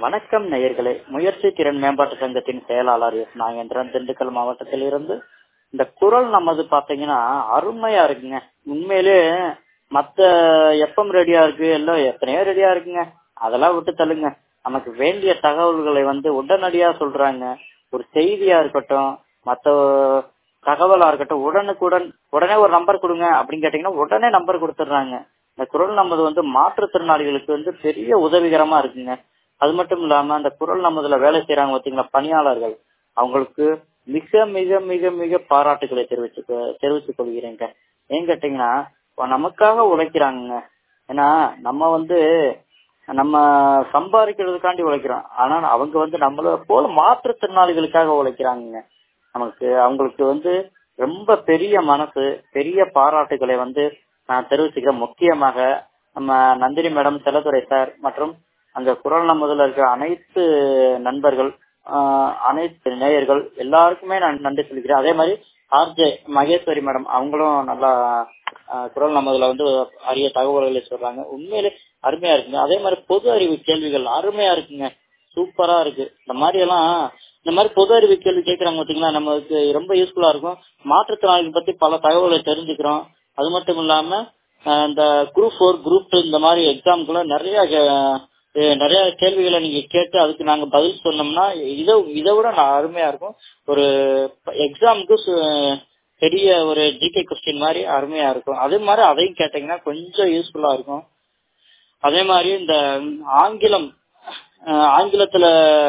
வணக்கம் நேயர்களே முயற்சி திறன் மேம்பாட்டு சங்கத்தின் செயலாளர் எஸ் நாகேந்திரன் திண்டுக்கல் மாவட்டத்தில் இருந்து இந்த குரல் நமது பாத்தீங்கன்னா அருமையா இருக்குங்க உண்மையிலே மத்த எப்பம் ரெடியா இருக்கு எல்லாம் எத்தனையோ ரெடியா இருக்குங்க அதெல்லாம் விட்டு தள்ளுங்க நமக்கு வேண்டிய தகவல்களை வந்து உடனடியா சொல்றாங்க ஒரு செய்தியா இருக்கட்டும் மத்த தகவலா இருக்கட்டும் உடனுக்குடன் உடனே ஒரு நம்பர் கொடுங்க அப்படின்னு கேட்டீங்கன்னா உடனே நம்பர் கொடுத்துட்றாங்க இந்த குரல் நமது வந்து மாற்றுத்திறனாளிகளுக்கு வந்து பெரிய உதவிகரமா இருக்குங்க அது மட்டும் இல்லாம அந்த குரல் நமதுல வேலை செய்யறாங்க பாத்தீங்களா பணியாளர்கள் அவங்களுக்கு மிக மிக மிக மிக பாராட்டுகளை தெரிவிச்சு தெரிவித்துக் கொள்கிறேங்க ஏன் கேட்டீங்கன்னா நமக்காக உழைக்கிறாங்க ஏன்னா நம்ம வந்து நம்ம சம்பாதிக்கிறதுக்காண்டி உழைக்கிறோம் ஆனா அவங்க வந்து நம்மள போல மாற்றுத்திறனாளிகளுக்காக உழைக்கிறாங்க நமக்கு அவங்களுக்கு வந்து ரொம்ப பெரிய மனசு பெரிய பாராட்டுகளை வந்து நான் தெரிவிச்சுக்கிறேன் முக்கியமாக நம்ம நந்தினி மேடம் செல்லத்துறை சார் மற்றும் அங்க குரல் நமதுல இருக்கிற அனைத்து நண்பர்கள் அனைத்து நேயர்கள் எல்லாருக்குமே நான் நன்றி சொல்லிக்கிறேன் அதே மாதிரி ஆர்ஜே மகேஸ்வரி மேடம் அவங்களும் நல்லா குரல் நமதுல வந்து அரிய தகவல்களை சொல்றாங்க உண்மையிலே அருமையா இருக்குங்க அதே மாதிரி பொது அறிவு கேள்விகள் அருமையா இருக்குங்க சூப்பரா இருக்கு இந்த மாதிரி எல்லாம் இந்த மாதிரி பொது அறிவு கேள்வி கேட்கறாங்க பாத்தீங்களா நமக்கு ரொம்ப யூஸ்ஃபுல்லா இருக்கும் மாற்றுத்திறனாளிகள் பத்தி பல தகவலை தெரிஞ்சுக்கிறோம் அது மட்டும் இல்லாம இந்த குரூப் ஃபோர் குரூப் டூ இந்த மாதிரி எக்ஸாம்க்குள்ள நிறைய நிறைய கேள்விகளை நீங்க கேட்டு அதுக்கு நாங்க பதில் சொன்னோம்னா இதை இதை விட நான் அருமையா இருக்கும் ஒரு எக்ஸாமுக்கு பெரிய ஒரு ஜிகே கொஸ்டின் மாதிரி அருமையா இருக்கும் அதே மாதிரி அதையும் கேட்டீங்கன்னா கொஞ்சம் யூஸ்ஃபுல்லா இருக்கும் அதே மாதிரி இந்த ஆங்கிலம் ஆங்கிலத்துல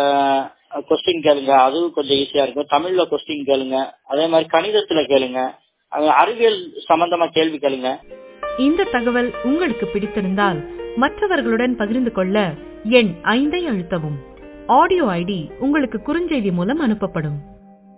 கொஸ்டின் கேளுங்க அதுவும் கொஞ்சம் ஈஸியா இருக்கும் தமிழ்ல கொஸ்டின் கேளுங்க அதே மாதிரி கணிதத்துல கேளுங்க அறிவியல் சம்பந்தமா கேள்வி கேளுங்க இந்த தகவல் உங்களுக்கு பிடித்திருந்தால் மற்றவர்களுடன் பகிர்ந்து கொள்ள எண் ஐந்தை அழுத்தவும் ஆடியோ ஐடி உங்களுக்கு குறுஞ்செய்தி மூலம் அனுப்பப்படும்